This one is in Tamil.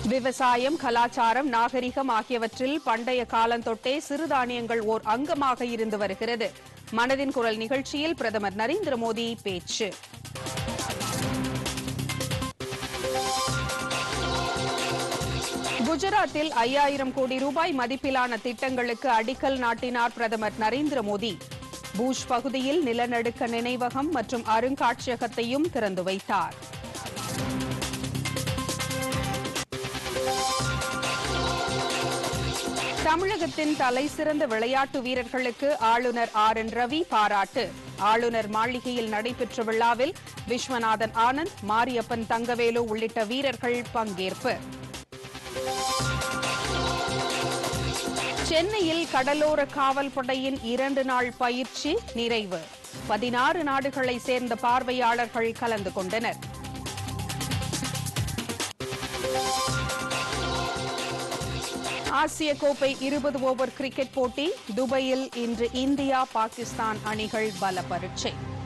விவசாயம் கலாச்சாரம் நாகரிகம் ஆகியவற்றில் பண்டைய காலந்தொட்டே சிறுதானியங்கள் ஓர் அங்கமாக இருந்து வருகிறது மனதின் குரல் நிகழ்ச்சியில் பிரதமர் நரேந்திர மோடி பேச்சு குஜராத்தில் ஐயாயிரம் கோடி ரூபாய் மதிப்பிலான திட்டங்களுக்கு அடிக்கல் நாட்டினார் பிரதமர் நரேந்திர மோடி பூஜ் பகுதியில் நிலநடுக்க நினைவகம் மற்றும் அருங்காட்சியகத்தையும் திறந்து வைத்தார் தமிழகத்தின் தலைசிறந்த விளையாட்டு வீரர்களுக்கு ஆளுநர் ஆர் என் ரவி பாராட்டு ஆளுநர் மாளிகையில் நடைபெற்ற விழாவில் விஸ்வநாதன் ஆனந்த் மாரியப்பன் தங்கவேலு உள்ளிட்ட வீரர்கள் பங்கேற்பு சென்னையில் கடலோர காவல் படையின் இரண்டு நாள் பயிற்சி நிறைவு பதினாறு நாடுகளை சேர்ந்த பார்வையாளர்கள் கலந்து கொண்டனர் ஆசிய கோப்பை இருபது ஓவர் கிரிக்கெட் போட்டி துபாயில் இன்று இந்தியா பாகிஸ்தான் அணிகள் பல பரீட்சை